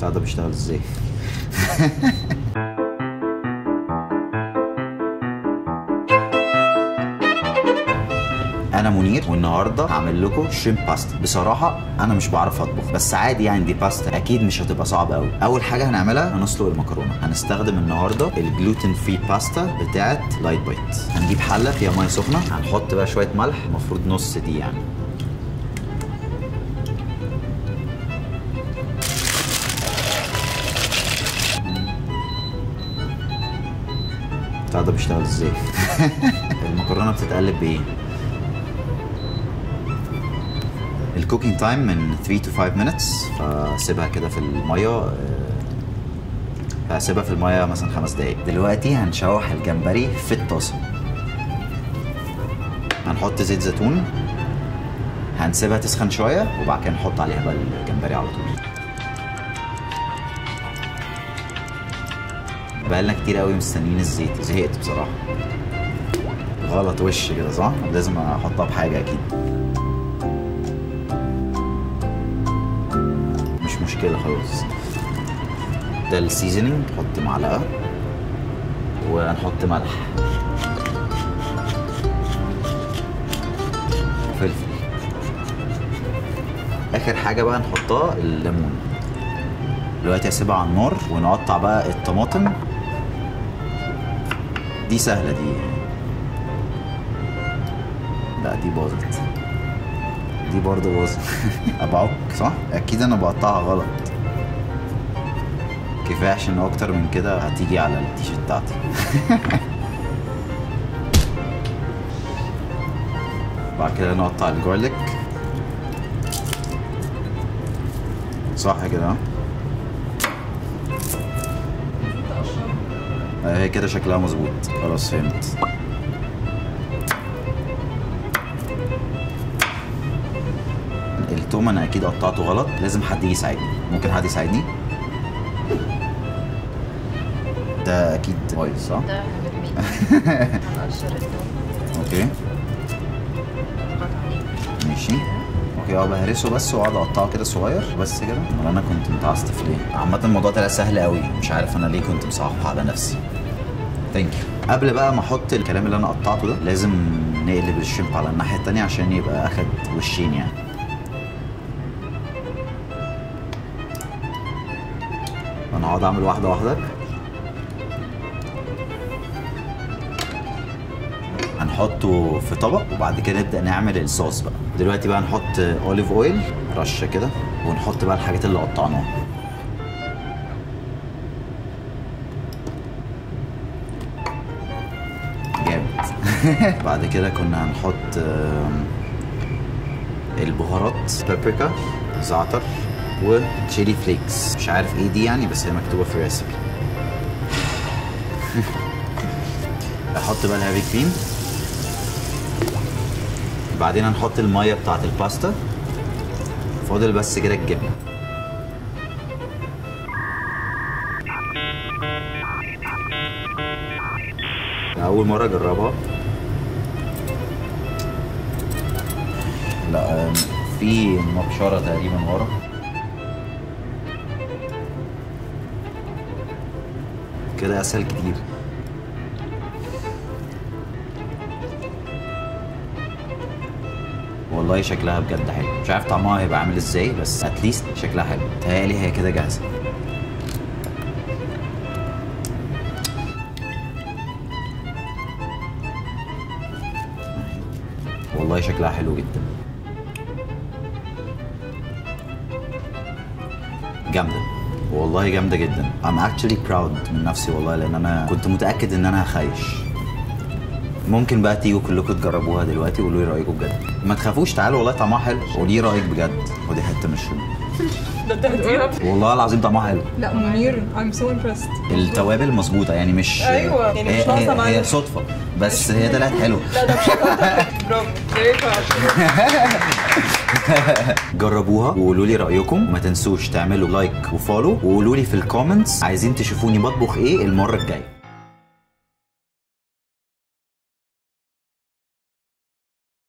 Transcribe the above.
بتاع ده بيشتغل ازاي انا منير والنهارده هعمل لكم شريمب باستا بصراحه انا مش بعرف اطبخ بس عادي يعني دي باستا اكيد مش هتبقى صعبه قوي اول حاجه هنعملها هنسلق المكرونه هنستخدم النهارده الجلوتين فري باستا بتاعه لايت بايت هنجيب حله فيها ميه سخنه هنحط بقى شويه ملح المفروض نص دي يعني بتاع ده بيشتغل ازاي المكرونه بتتقلب بايه الكوكينج تايم من 3 to 5 minutes فسيبها كده في الميه آه، هسيبها في الميه مثلا خمس دقايق دلوقتي هنشوح الجمبري في الطاسه هنحط زيت زيتون هنسيبها تسخن شويه وبعد كده نحط عليها بقى الجمبري على طول بقالنا كتير قوي مستنيين الزيت زهقت بصراحه غلط وش كده صح لازم احطها بحاجه اكيد مش مشكله خلاص ده السيزنينج نحط معلقه وهنحط ملح فلفل اخر حاجه بقى نحطها الليمون دلوقتي هسيبها على النار ونقطع بقى الطماطم دي سهله دي لا دي باظت دي برضه باظت ابعك صح اكيد انا بقطعها غلط كفايه عشان اكتر من كده هتيجي على التيشيرت بتاعتي بعد كده نقطع الجارليك صح كده ها؟ آه، هي كده شكلها مظبوط خلاص فهمت التوم انا اكيد قطعته غلط لازم حد يجي يساعدني ممكن حد يساعدني ده اكيد بايظ صح ده هنرميه هنقشر الثوم اوكي نضغط عليه ماشي اوكي اه بهرسه بس واقعد اقطعه كده صغير بس كده امال انا كنت متعصف ليه عامه الموضوع طلع سهل قوي مش عارف انا ليه كنت مصعبها على نفسي ثانك يو قبل بقى ما احط الكلام اللي انا قطعته ده لازم نقلب الشrimp على الناحيه التانية عشان يبقى اخد وشين يعني انا هقعد اعمل واحده واحده هنحطه في طبق وبعد كده نبدا نعمل الصوص بقى دلوقتي بقى نحط اوليف اويل رشه كده ونحط بقى الحاجات اللي قطعناها جامد بعد كده كنا هنحط آم، البهارات بابريكا زعتر وتشيلي فليكس مش عارف ايه دي يعني بس هي مكتوبه في الريسبي احط بقى الهافي كريم بعدين هنحط الميه بتاعت الباستا فاضل بس كده الجبنه اول مره اجربها لا أم، في مبشره تقريبا ورا كده اسهل كتير والله شكلها بجد حلو مش عارف طعمها هيبقى عامل ازاي بس اتليست شكلها حلو تهيألي هي كده جاهزه والله شكلها حلو جدا جامده والله جامده جدا I'm actually proud من نفسي والله لان انا كنت متاكد ان انا هخيش ممكن بقى تيجوا كلكم تجربوها دلوقتي وقولوا لي رايكم بجد ما تخافوش تعالوا والله طعمها حلو قولي لي رايك بجد ودي حته مش ده تهديد والله العظيم طعمها حلو لا منير I'm so impressed التوابل مظبوطه يعني مش أيوة، يعني مش هي- ناقصة هي, معايا. هي صدفه بس هي طلعت حلوه لا ده مش برافو very proud جربوها وقولوا لي رايكم ما تنسوش تعملوا لايك وفولو وقولوا لي في الكومنتس عايزين تشوفوني بطبخ ايه المره الجايه